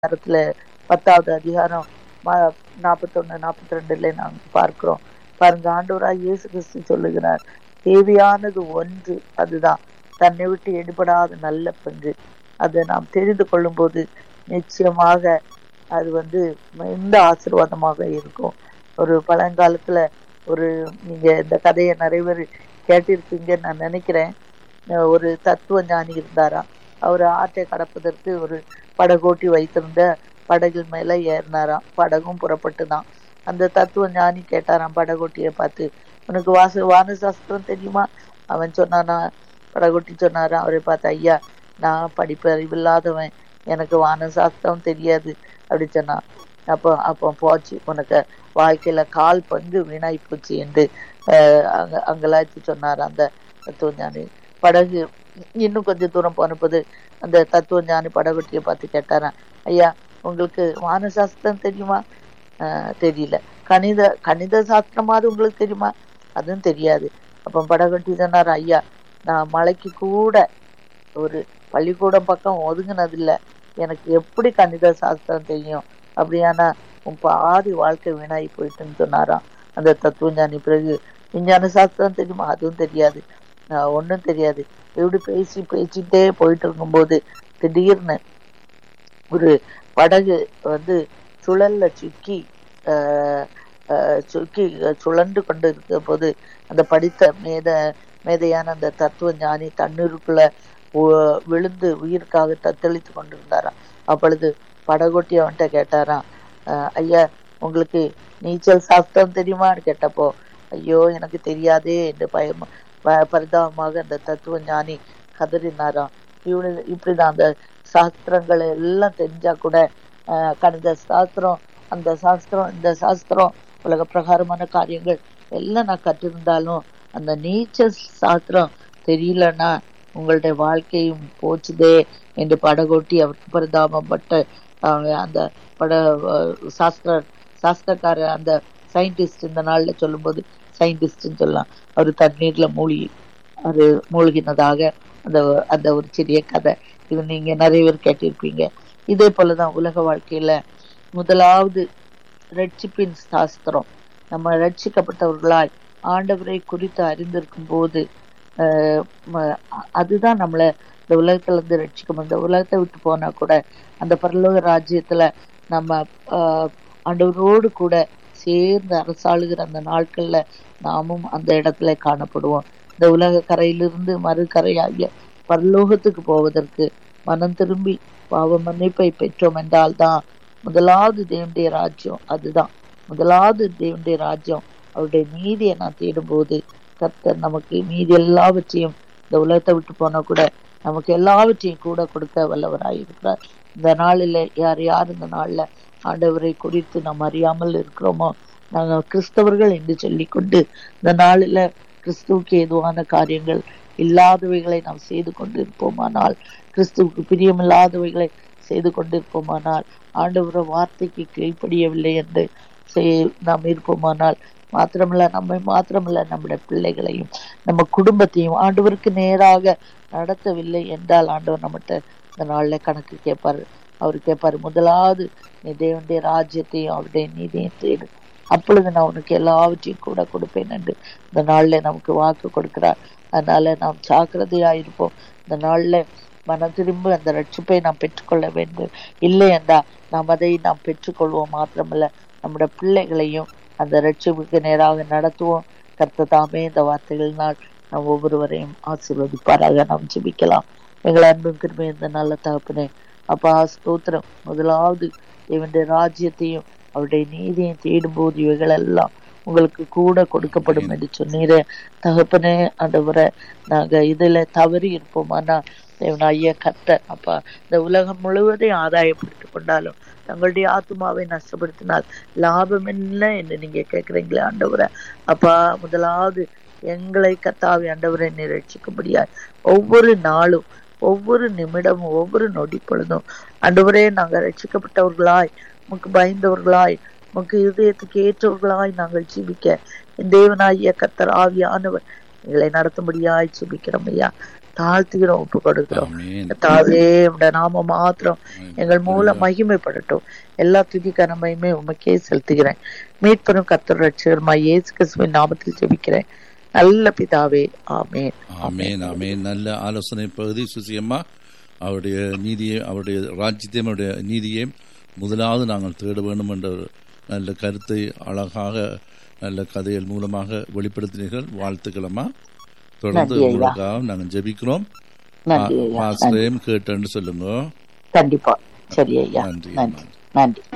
அதிகாரத்துல பத்தாவது அதிகாரம் ம- நாற்பத்தொன்னு நாற்பத்தி ரெண்டுல நாங்கள் பார்க்கிறோம் பாருங்க ஆண்டவராய் இயேசு கிறிஸ்து சொல்லுகிறார் தேவையானது ஒன்று அதுதான் தன்னை விட்டு எடுபடாத நல்ல பங்கு அதை நாம் தெரிந்து கொள்ளும் போது நிச்சயமாக அது வந்து எந்த ஆசீர்வாதமாக இருக்கும் ஒரு பழங்காலத்துல ஒரு நீங்க இந்த கதையை நிறைய பேர் கேட்டிருப்பீங்கன்னு நான் நினைக்கிறேன் அஹ் ஒரு தத்துவ ஞானி இருந்தாராம் அவர் ஆற்றை கடப்பதற்கு ஒரு படகோட்டி வைத்திருந்த படகில் மேல ஏறினாராம் படகும் புறப்பட்டுதான் அந்த தத்துவ ஞானி கேட்டாராம் படகோட்டியை பார்த்து உனக்கு வாச வான சாஸ்திரம் தெரியுமா அவன் சொன்னானா படகோட்டி சொன்னாராம் அவரை பார்த்து ஐயா நான் படிப்பறிவில்லாதவன் எனக்கு வான சாஸ்திரம் தெரியாது அப்படி சொன்னான் அப்போ அப்போ போச்சு உனக்கு வாழ்க்கையில கால் பங்கு வீணாய் போச்சு என்று அஹ், அங்க அங்கலாய்த்து சொன்னார் அந்த தத்துவ ஞானி படகு இன்னும் கொஞ்சம் தூரம் போனபோது அந்த தத்துவ ஞானி படகோட்டியை பார்த்து கேட்டாராம் ஐயா உங்களுக்கு வான சாஸ்திரம் தெரியுமா ஆஹ் தெரியல கணித கணித சாஸ்திரமாவது உங்களுக்கு தெரியுமா அதுவும் தெரியாது அப்ப படகோட்டி சொன்னார் ஐயா நான் மலைக்கு கூட ஒரு பள்ளிக்கூடம் பக்கம் ஒதுங்கினதில்ல எனக்கு எப்படி கணித சாஸ்திரம் தெரியும் அப்படியானா உன் பாதி வாழ்க்கை வீணாகி போயிட்டுன்னு சொன்னாராம் அந்த தத்துவ ஞானி பிறகு விஞ்ஞான சாஸ்திரம் தெரியுமா அதுவும் தெரியாது ஆஹ் ஒண்ணும் தெரியாது இப்படி பேசி பேசிட்டே போயிட்டு இருக்கும்போது திடீர்னு ஒரு படகு வந்து சுழல்ல சிக்கி ஆஹ் ஆஹ் சுக்கி சுழண்டு கொண்டு இருக்க போது அந்த படித்த மேத மேதையான அந்த தத்துவ ஞானி தண்ணீருக்குள்ள உ- விழுந்து உயிருக்காக தத்தளித்து கொண்டிருந்தாராம் அப்பொழுது படகோட்டி அவன்கிட்ட கேட்டாராம் ஆஹ் ஐயா உங்களுக்கு நீச்சல் சாஸ்திரம் தெரியுமான்னு கேட்டப்போ ஐயோ எனக்கு தெரியாதே என்று பயம் ப- பரிதாபமாக அந்த தத்துவ ஞானி கதறினாராம் இவனு இப்படிதான் அந்த சாஸ்திரங்கள் எல்லாம் தெரிஞ்சா கூட ஆஹ் கணித சாஸ்திரம் அந்த சாஸ்திரம் இந்த சாஸ்திரம் உலக பிரகாரமான காரியங்கள் எல்லாம் நான் கற்றிருந்தாலும் அந்த நீச்சல் சாஸ்திரம் தெரியலன்னா உங்களுடைய வாழ்க்கையும் போச்சுதே என்று படகோட்டி அவருக்கு பரிதாபப்பட்டு அவங்க அந்த பட அஹ் சாஸ்திர சாஸ்திரக்காரர் அந்த சயின்டிஸ்ட் இந்த நாள்ல சொல்லும்போது சயின்டிஸ்ட்னு சொல்லலாம் அவர் தண்ணீர்ல மூழ்கி அது மூழ்கினதாக அந்த அந்த ஒரு சிறிய கதை இது நீங்க நிறைய பேர் கேட்டிருப்பீங்க இதே போலதான் உலக வாழ்க்கையில முதலாவது ரட்சிப்பின் சாஸ்திரம் நம்ம ரட்சிக்கப்பட்டவர்களாய் ஆண்டவரை குறித்து அறிந்திருக்கும் போது ஆஹ் ம- அதுதான் நம்மள இந்த உலகத்துல இருந்து ரட்சிக்கும் இந்த உலகத்தை விட்டு போனா கூட அந்த பரலோக ராஜ்யத்துல நம்ம ஆஹ் ஆண்டவரோடு கூட சேர்ந்து அரசாளுகிற அந்த நாட்கள்ல நாமும் அந்த இடத்துல காணப்படுவோம் இந்த உலக கரையிலிருந்து மறுகரையாகிய பரலோகத்துக்கு போவதற்கு மனம் திரும்பி பாவ மன்னிப்பை பெற்றோம் என்றால் தான் முதலாவது தேவனுடைய ராஜ்யம் அதுதான் முதலாவது தேவனுடைய ராஜ்யம் அவருடைய நீதியை நான் தேடும்போது கர்த்தர் நமக்கு மீதி எல்லாவற்றையும் இந்த உலகத்தை விட்டு போனா கூட நமக்கு எல்லாவற்றையும் கூட கொடுக்க வல்லவராயிருக்கிறார் இந்த நாளில் யார் யார் இந்த நாள்ல ஆண்டவரை குறித்து நாம் அறியாமல் இருக்கிறோமோ நாங்கள் கிறிஸ்தவர்கள் என்று சொல்லிக்கொண்டு இந்த நாளில் கிறிஸ்துவுக்கு ஏதுவான காரியங்கள் இல்லாதவைகளை நாம் செய்து கொண்டிருப்போமானால் கிறிஸ்துவுக்கு பிரியமில்லாதவைகளை செய்து கொண்டிருப்போமானால் ஆண்டவர வார்த்தைக்கு கீழ்ப்படியவில்லை என்று செய்- நாம் இருப்போமானால் மாத்திரமல்ல நம்மை மாத்திரமல்ல நம்முடைய பிள்ளைகளையும் நம்ம குடும்பத்தையும் ஆண்டவருக்கு நேராக நடத்தவில்லை என்றால் ஆண்டவர் நம்மகிட்ட இந்த நாள்ல கணக்கு கேட்பாரு அவர் கேட்பாரு முதலாவது நீ தேவனுடைய ராஜ்யத்தையும் அவருடைய நீதியையும் தேடு அப்பொழுது நான் உனக்கு எல்லாவற்றையும் கூட கொடுப்பேன் என்று இந்த நாள்ல நமக்கு வாக்கு கொடுக்கிறார் அதனால நாம் ஜாக்கிரதையா இருப்போம் இந்த நாள்ல மன திரும்ப அந்த ரட்சிப்பை நாம் பெற்றுக்கொள்ள வேண்டும் இல்லை என்றா நாம் அதை நாம் பெற்றுக்கொள்வோம் மாத்திரமல்ல நம்முடைய பிள்ளைகளையும் அந்த ரட்சிப்புக்கு நேராக நடத்துவோம் கர்த்த தாமே இந்த வார்த்தைகளினால் நாம் ஒவ்வொருவரையும் ஆசீர்வதிப்பாராக நாம் ஜெபிக்கலாம் எங்கள் அன்பும் கிருபை இந்த நல்ல தகப்பனே அப்பா ஸ்தோத்திரம் முதலாவது இவனுடைய ராஜ்யத்தையும் அவருடைய நீதியையும் தேடும்போது இவைகள் எல்லாம் உங்களுக்கு கூட கொடுக்கப்படும் என்று சொன்னீரே தகப்பனே ஆண்டவரை நாங்க இதுல தவறி இருப்போமானா தேவன் ஐயா கத்த அப்பா இந்த உலகம் முழுவதையும் ஆதாயப்படுத்திக் கொண்டாலும் தங்களுடைய ஆத்மாவை நஷ்டப்படுத்தினால் லாபம் என்ன என்று நீங்க கேக்குறீங்களே ஆண்டவரை அப்பா முதலாவது எங்களை கத்தாவி ஆண்டவரை நிரட்சிக்கும்படியா ஒவ்வொரு நாளும் ஒவ்வொரு நிமிடமும் ஒவ்வொரு நொடி பொழுதும் ஆண்டவரே நாங்க ரட்சிக்கப்பட்டவர்களாய் உமக்கு பயந்தவர்களாய் உமக்கு இதயத்துக்கு ஏற்றவர்களாய் நாங்கள் ஜீவிக்க என் தேவனாகிய கத்தர் ஆவியானவர் எங்களை நடத்தும்படியாய் ஜெபிக்கிறோம் ஐயா தாழ்த்துகிறோம் ஒப்பு கொடுக்கிறோம் ஆமென் தாவே உடைய நாம மாத்திரம் எங்கள் மூலம் மகிமைப்படட்டும் எல்லா துதி கனமையுமே உமக்கே செலுத்துகிறேன் மீட்பனும் கத்தர் ரட்சகருமா இயேசு கிறிஸ்துவின் நாமத்தில் ஜெபிக்கிறேன் நல்ல பிதாவே ஆமென் ஆமென் ஆமென் நல்ல ஆலோசனை பகுதி சுசியம்மா அவருடைய நீதியை அவருடைய ராஜ்யத்தையும் அவருடைய நீதியையும் முதலாவது நாங்கள் தேட வேண்டும் என்ற ஒரு நல்ல கருத்தை அழகாக நல்ல கதைகள் மூலமாக வெளிப்படுத்தினீர்கள் வாழ்த்துக்களம்மா தொடர்ந்து நன்றி ஐயா. உங்களுக்காக நாங்கள் ஜெபிக்கிறோம் நன்றி ஐயா நன்றி. பாஸ்டரையும் கேட்டேன்னு சொல்லுங்க கண்டிப்பா சரி ஐயா நன்றி நன்றி நன்றி